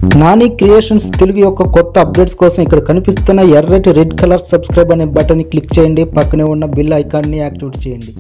Nani creations Telugu యొక్క కొత్త updates కోసం ఇక్కడ కనిపిస్తున్న ఎర్రటి రెడ్ కలర్ సబ్స్క్రైబ్ అనే బటన్ని క్లిక్ చేయండి పక్కనే ఉన్న బిల్ ఐకాన్ని యాక్టివేట్ చేయండి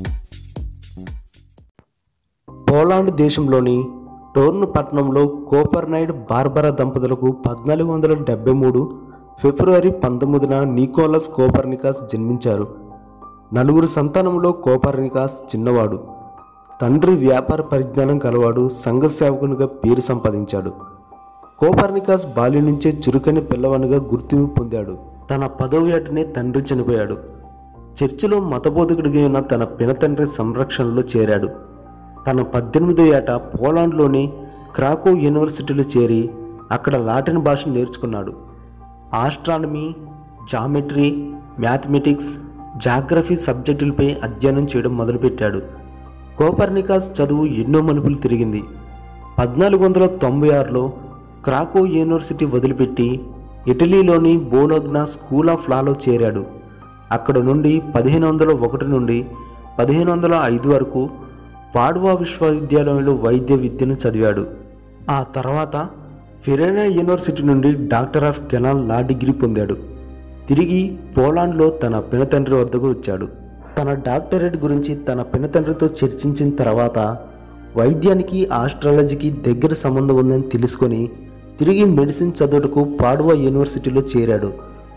పోలాండ్ దేశంలోని టోర్న్ పట్టణంలో కోపర్నైడ్ బార్బరా దంపతులకు పద్నాలుగు వందల డెబ్బై మూడు ఫిబ్రవరి పంతొమ్మిదిన నికోలస్ కోపర్నికాస్ జన్మించారు నలుగురు సంతానంలో కోపర్నికాస్ చిన్నవాడు తండ్రి వ్యాపార పరిజ్ఞానం కలవాడు సంఘ సేవకునిగా పేరు సంపాదించాడు కోపర్నికాస్ బాల్యం నుంచే చురుకైన పిల్లవానిగా గుర్తింపు పొందాడు తన పదవి ఏటనే తండ్రి చనిపోయాడు చర్చిలో మతబోధకుడిగా ఉన్న తన పినతండ్రి సంరక్షణలో చేరాడు తన పద్దెనిమిదో ఏట పోలాండ్లోని క్రాకో యూనివర్సిటీలో చేరి అక్కడ లాటిన్ భాష నేర్చుకున్నాడు ఆస్ట్రానమీ జామెట్రీ మ్యాథమెటిక్స్ జాగ్రఫీ సబ్జెక్టులపై అధ్యయనం చేయడం మొదలుపెట్టాడు కోపర్నికాస్ చదువు ఎన్నో మలుపులు తిరిగింది పద్నాలుగు వందల తొంభై ఆరులో క్రాకో యూనివర్సిటీ వదిలిపెట్టి ఇటలీలోని బోలోగ్నా స్కూల్ ఆఫ్ లాలో చేరాడు అక్కడ నుండి పదిహేను వందల ఒకటి నుండి పదిహేను వందల ఐదు వరకు పాడువా విశ్వవిద్యాలయంలో వైద్య విద్యను చదివాడు ఆ తర్వాత ఫిరెనా యూనివర్సిటీ నుండి doctor of canon law degree పొందాడు తిరిగి పోలాండ్లో తన పినతండ్రి వద్దకు వచ్చాడు తన డాక్టరేట్ గురించి తన పినతండ్రితో చర్చించిన తర్వాత వైద్యానికి ఆస్ట్రాలజీకి దగ్గర సంబంధం ఉందని తెలుసుకొని తిరిగి మెడిసిన్ చదువుటకు పాడువా యూనివర్సిటీలో చేరాడు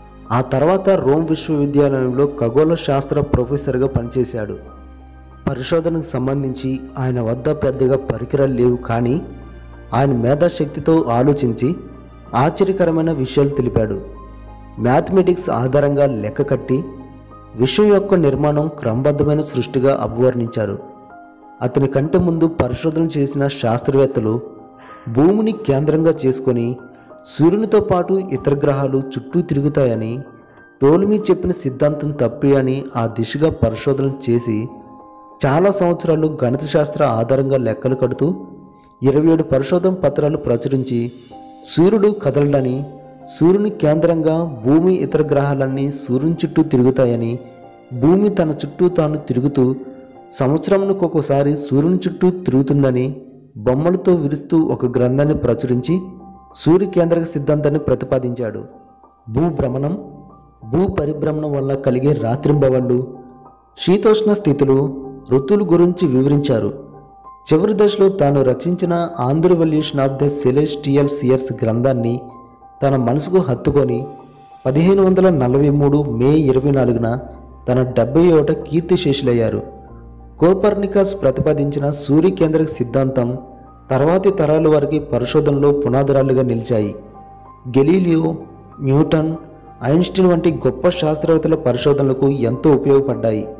ఆ తర్వాత రోమ్ విశ్వవిద్యాలయంలో ఖగోళ శాస్త్ర ప్రొఫెసర్గా పనిచేశాడు పరిశోధనకు సంబంధించి ఆయన వద్ద పెద్దగా పరికరాలు లేవు కానీ ఆయన మేధాశక్తితో ఆలోచించి ఆశ్చర్యకరమైన విషయాలు తెలిపాడు మ్యాథమెటిక్స్ ఆధారంగా లెక్క కట్టి విశ్వం యొక్క నిర్మాణం క్రమబద్ధమైన సృష్టిగా అభివర్ణించారు అతని కంటే ముందు పరిశోధన చేసిన శాస్త్రవేత్తలు భూమిని కేంద్రంగా చేసుకొని సూర్యునితో పాటు ఇతర గ్రహాలు చుట్టూ తిరుగుతాయని టోల్మీ చెప్పిన సిద్ధాంతం తప్పి అని ఆ దిశగా పరిశోధన చేసి చాలా సంవత్సరాలు గణిత శాస్త్ర ఆధారంగా లెక్కలు కడుతూ ఇరవై ఏడు పరిశోధన పత్రాలు ప్రచురించి సూర్యుడు కదలడని సూర్యుని కేంద్రంగా భూమి ఇతర గ్రహాలన్నీ సూర్యుని చుట్టూ తిరుగుతాయని భూమి తన చుట్టూ తాను తిరుగుతూ సంవత్సరంకు ఒక్కోసారి సూర్యుని చుట్టూ తిరుగుతుందని బొమ్మలతో విరుస్తూ ఒక గ్రంథాన్ని ప్రచురించి సూర్య కేంద్రక సిద్ధాంతాన్ని ప్రతిపాదించాడు భూభ్రమణం భూ పరిభ్రమణం వల్ల కలిగే రాత్రింబవళ్ళు శీతోష్ణ స్థితులు ఋతువుల గురించి వివరించారు చివరి దశలో తాను రచించిన on the revolution of the celestial spheres గ్రంథాన్ని తన మనసుకు హత్తుకొని పదిహేను వందల నలభై మూడు మే ఇరవై నాలుగున తన డెబ్బై ఒకట కీర్తిశేషులయ్యారు కోపర్నికస్ ప్రతిపాదించిన సూర్య కేంద్రక సిద్ధాంతం తర్వాతి తరాల వారికి పరిశోధనలో పునాదురాలుగా నిలిచాయి గెలీలియో న్యూటన్ ఐన్స్టీన్ వంటి గొప్ప శాస్త్రవేత్తల పరిశోధనలకు ఎంతో ఉపయోగపడ్డాయి